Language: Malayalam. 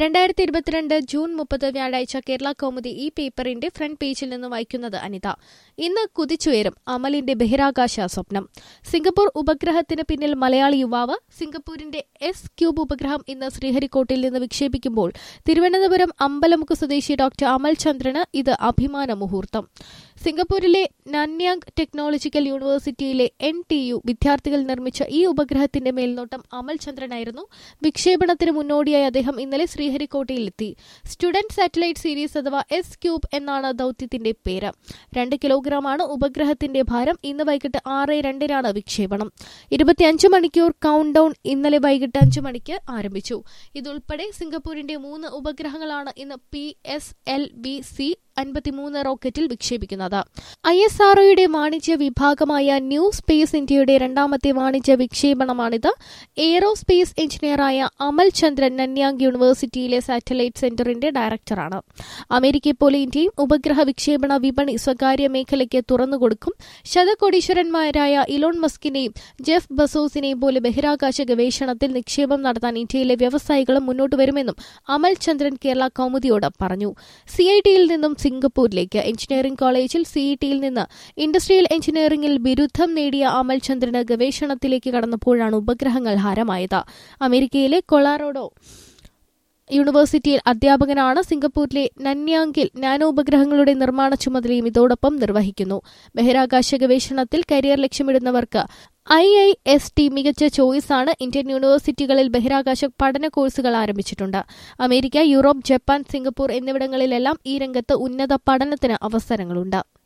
രണ്ടായിരത്തി ഇരുപത്തിരണ്ട് ജൂൺ മുപ്പത് വ്യാഴാഴ്ച കേരള കൗമുദി ഈ പേപ്പറിന്റെ ഫ്രണ്ട് പേജിൽ നിന്ന് വായിക്കുന്നത് അനിത ഇന്ന് കുതിച്ചുയരും അമലിന്റെ ബഹിരാകാശ സ്വപ്നം സിംഗപ്പൂർ ഉപഗ്രഹത്തിന് പിന്നിൽ മലയാളി യുവാവ് സിംഗപ്പൂരിന്റെ എസ് ക്യൂബ് ഉപഗ്രഹം ഇന്ന് ശ്രീഹരിക്കോട്ടിൽ നിന്ന് വിക്ഷേപിക്കുമ്പോൾ തിരുവനന്തപുരം അമ്പലമുക്ക് സ്വദേശി ഡോക്ടർ അമൽ ചന്ദ്രന് ഇത് അഭിമാന മുഹൂർത്തം സിംഗപ്പൂരിലെ നന്യാങ് ടെക്നോളജിക്കൽ യൂണിവേഴ്സിറ്റിയിലെ എൻ ടി യു വിദ്യാർത്ഥികൾ നിർമ്മിച്ച ഈ ഉപഗ്രഹത്തിന്റെ മേൽനോട്ടം അമൽ ചന്ദ്രനായിരുന്നു വിക്ഷേപണത്തിന് മുന്നോടിയായി അദ്ദേഹം ഇന്നലെ ശ്രീഹരിക്കോട്ടയിലെത്തി സ്റ്റുഡന്റ് സാറ്റലൈറ്റ് സീരീസ് അഥവാ എസ് ക്യൂബ് എന്നാണ് ദൌത്യത്തിന്റെ പേര് രണ്ട് കിലോഗ്രാമാണ് ഉപഗ്രഹത്തിന്റെ ഭാരം ഇന്ന് വൈകിട്ട് ആറ് രണ്ടിനാണ് വിക്ഷേപണം ഇരുപത്തിയഞ്ച് മണിക്കൂർ കൗണ്ട് ഡൌൺ ഇന്നലെ വൈകിട്ട് അഞ്ചു മണിക്ക് ആരംഭിച്ചു ഇതുൾപ്പെടെ സിംഗപ്പൂരിന്റെ മൂന്ന് ഉപഗ്രഹങ്ങളാണ് ഇന്ന് P S L V C അൻപത്തിമൂന്ന് റോക്കറ്റിൽ വിക്ഷേപിക്കുന്നത് ഐ എസ് ആർഒയുടെ വാണിജ്യ വിഭാഗമായ ന്യൂ സ്പേസ് ഇന്ത്യയുടെ രണ്ടാമത്തെ വാണിജ്യ വിക്ഷേപണമാണിത് എയ്റോസ്പേസ് എഞ്ചിനീയറായ അമൽ ചന്ദ്രൻ നന്യാങ് യൂണിവേഴ്സിറ്റിയിലെ സാറ്റലൈറ്റ് സെന്ററിന്റെ ഡയറക്ടറാണ് അമേരിക്കയെ പോലെ ഇന്ത്യയും ഉപഗ്രഹ വിക്ഷേപണ വിപണി സ്വകാര്യ മേഖലയ്ക്ക് തുറന്നുകൊടുക്കും ശതകോടീശ്വരന്മാരായ ഇലോൺ മസ്കിനെയും ജെഫ് ബസോസിനെയും പോലെ ബഹിരാകാശ ഗവേഷണത്തിൽ നിക്ഷേപം നടത്താൻ ഇന്ത്യയിലെ വ്യവസായികളും മുന്നോട്ട് വരുമെന്നും അമൽ ചന്ദ്രൻ കേരള കൗമുദിയോട് പറഞ്ഞു സി ഐ ടിയിൽ നിന്നും സിംഗപ്പൂരിലേക്ക് എഞ്ചിനീയറിംഗ് കോളേജിൽ സിഇടിയിൽ നിന്ന് ഇൻഡസ്ട്രിയൽ എഞ്ചിനീയറിംഗിൽ ബിരുദം നേടിയ അമൽ ചന്ദ്രന് ഗവേഷണത്തിലേക്ക് കടന്നപ്പോഴാണ് ഉപഗ്രഹങ്ങൾ ഹാരമായത് അമേരിക്കയിലെ കൊളാറോഡോ യൂണിവേഴ്സിറ്റിയിൽ അധ്യാപകനാണ് സിംഗപ്പൂരിലെ നന്യാങ്കിൽ നാനോ ഉപഗ്രഹങ്ങളുടെ നിർമ്മാണ ചുമതലയും ഇതോടൊപ്പം നിർവഹിക്കുന്നു ബഹിരാകാശ ഗവേഷണത്തിൽ കരിയർ ലക്ഷ്യമിടുന്നവർക്ക് ഐ ഐ എസ് ടി മികച്ച ചോയ്സാണ് ഇന്ത്യൻ യൂണിവേഴ്സിറ്റികളിൽ ബഹിരാകാശ പഠന കോഴ്സുകൾ ആരംഭിച്ചിട്ടുണ്ട് അമേരിക്ക യൂറോപ്പ് ജപ്പാൻ സിംഗപ്പൂർ എന്നിവിടങ്ങളിലെല്ലാം ഈ രംഗത്ത് ഉന്നത പഠനത്തിന് അവസരങ്ങളുണ്ട്